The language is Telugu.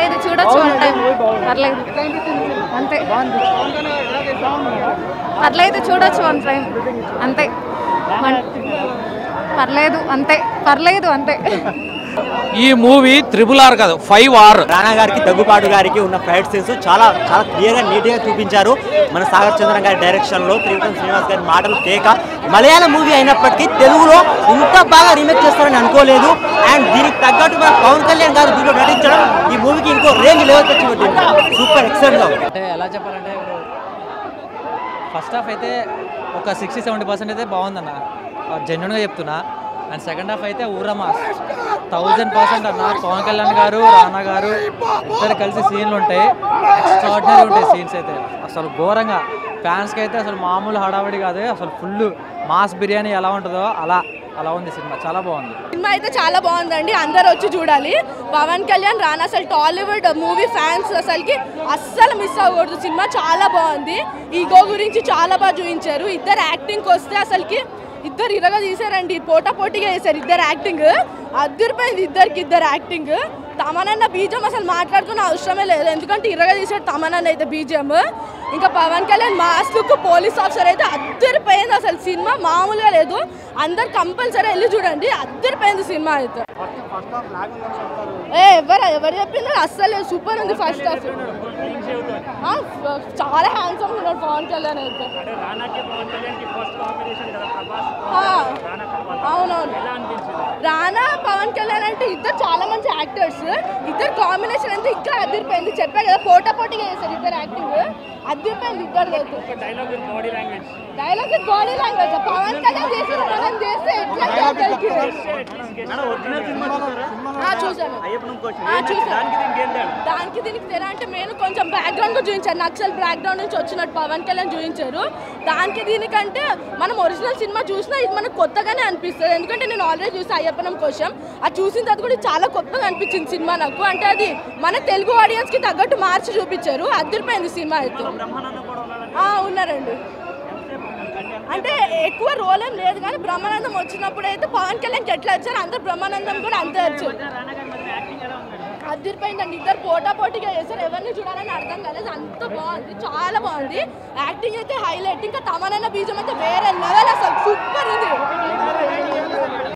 పర్లేదు చూడొచ్చు వన్ టైం పర్లేదు అంతే పర్లేదు చూడొచ్చు వన్ టైం అంతే వన్- పర్లేదు అంతే పర్లేదు అంతే ఈ మూవీ త్రిబుల్ ఆర్ కాదు ఫైవ్ ఆర్ రాణా గారికి దగ్గుపాటు గారికి ఉన్న ఫైట్ సీన్స్ చాలా చాలా క్లియర్గా నీట్గా చూపించారు మన సాగర్ చంద్రన్ గారి డైరెక్షన్లో త్రివిక్రమ్ శ్రీనివాస్ గారి మాటలు కేక మలయాళం మూవీ అయినప్పటికీ తెలుగులో ఇంత బాగా రీమేక్ చేస్తారని అనుకోలేదు అండ్ దీనికి తగ్గట్టు మన పవన్ కళ్యాణ్ గారు దీంట్లో నటించడం ఈ మూవీకి ఇంకో రేంజ్ లెవెల్ తెచ్చి పెట్టింది సూపర్ ఎక్సలెంట్గా ఉంది అంటే ఎలా చెప్పాలంటే ఇప్పుడు ఫస్ట్ హాఫ్ అయితే ఒక సిక్స్టీ సెవెంటీ పర్సెంట్ అయితే బాగుందన్న జెన్యున్గా చెప్తున్నా అండ్ సెకండ్ హాఫ్ అయితే ఊరమాస్ థౌజండ్ పర్సెంట్ అన్న పవన్ కళ్యాణ్ గారు రానా గారు ఇద్దరు కలిసి సీన్లు ఉంటాయి ఎక్స్ట్రాడినరీ ఉంటాయి సీన్స్ అయితే అసలు ఘోరంగా ఫ్యాన్స్కి అయితే అసలు మామూలు హడావిడి కాదు అసలు ఫుల్ మాస్ బిర్యానీ ఎలా ఉంటుందో అలా అలా ఉంది సినిమా చాలా బాగుంది సినిమా అయితే చాలా బాగుందండి అందరు వచ్చి చూడాలి పవన్ కళ్యాణ్ రానా అసలు టాలీవుడ్ మూవీ ఫ్యాన్స్ అసలుకి అస్సలు మిస్ అవ్వకూడదు సినిమా చాలా బాగుంది ఈగో గురించి చాలా బాగా చూపించారు ఇద్దరు యాక్టింగ్కి వస్తే అసలుకి ఇద్దరు ఇరగా తీసారండి పోటా పోటీగా వేశారు ఇద్దరు యాక్టింగ్ అద్దరిపోయింది ఇద్దరికి ఇద్దరు యాక్టింగ్ తమనన్న బీజం అసలు మాట్లాడుకునే అవసరమే లేదు ఎందుకంటే ఇరగా తీసాడు తమనన్న అయితే బీజం ఇంకా Pawan Kalyan mass look police officer అయితే అద్దరిపోయింది అసలు సినిమా మామూలుగా లేదు అందరు కంపల్సరీ వెళ్ళి చూడండి అద్దరిపోయింది సినిమా అయితే ఏ ఎవరు ఎవరు చెప్పింది అస్సలు సూపర్ ఉంది ఫస్ట్ హాఫ్ ఆ, ఫ- చాలా హ్యాండ్సమ్ ఉన్నాడు పవన్ కళ్యాణ్ అయితే ఆ, అవునవును రానా పవన్ కళ్యాణ్ అంటే ఇద్దరు చాలా మంచి యాక్టర్స్ ఇద్దరు కాంబినేషన్ అంటే ఇంకా అదిరిపోయింది చెప్పా కదా పోటా పోటీగా చేశారు ఇద్దరు యాక్టింగ్ అదిరిపోయింది ఇద్దరు dialogue with body language Pawan Kalyan చేసిన మనం చేస్తే ఎట్లా అసలుకి? ఆ, చూశాను ఆ, చూశాను దానికి దీనికి తేడా అంటే నేను కొంచెం బ్యాక్గ్రౌండ్ కూడా చూపించాను నక్సల్ బ్యాక్గ్రౌండ్ నుంచి వచ్చినట్టు పవన్ కళ్యాణ్ చూపించారు దానికి దీనికంటే మనం ఒరిజినల్ సినిమా చూసినా ఇది మనకు కొత్తగానే అనిపిస్తుంది ఎందుకంటే నేను ఆల్రెడీ చూసి అయ్యప్పనం కోసం అది చూసిన తర్వాత కూడా ఇది చాలా కొత్తగా అనిపించింది సినిమా నాకు అంటే అది మన తెలుగు ఆడియన్స్ కి తగ్గట్టు మార్చి చూపించారు అదిరిపోయింది సినిమా అయితే ఆ, ఉన్నారండి అంటే ఎక్కువ రోల్ ఏం లేదు కానీ బ్రహ్మానందం వచ్చినప్పుడు అయితే పవన్ కళ్యాణ్కి ఎట్లా వచ్చారు అందరు బ్రహ్మానందం కూడా అంతే వచ్చారు అదిరిపోయిందండి ఇద్దరు పోటా పోటీగా చేశారు ఎవరిని చూడాలని అర్థం కాలేదు అంత బాగుంది చాలా బాగుంది యాక్టింగ్ అయితే హైలైట్ ఇంకా తమనన్న బీజం అయితే వేరే లెవెల్ అసలు సూపర్ ఉంది